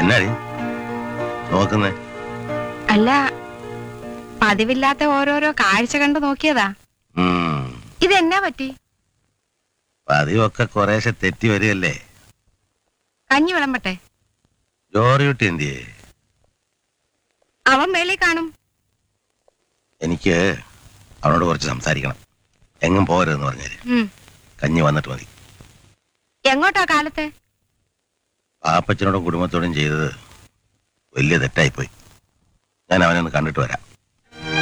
എന്നാടി നോക്കുന്നേ അല്ല പതിവില്ലാത്ത ഓരോരോ കാഴ്ച കണ്ടു നോക്കിയതാ ഉം ഇതെന്നാ പറ്റി പതിവൊക്കെ കുറേശ്ശെ തെറ്റി വരികയല്ലേ കഞ്ഞി വിളമ്പട്ടെ ജോറിയുട്ടി എന്തിയേ അവൻ മേളിൽ കാണും എനിക്ക് അവനോട് കുറച്ച് സംസാരിക്കണം എങ്ങും പോകരുതെന്ന് പറഞ്ഞാല് ഉം. കഞ്ഞി വന്നിട്ട് മതി എങ്ങോട്ടാ കാലത്തെ പാപ്പച്ചനോടും കുടുംബത്തോടും ചെയ്തത് വലിയ തെറ്റായിപ്പോയി ഞാൻ അവനെ ഒന്ന് കണ്ടിട്ട് വരാം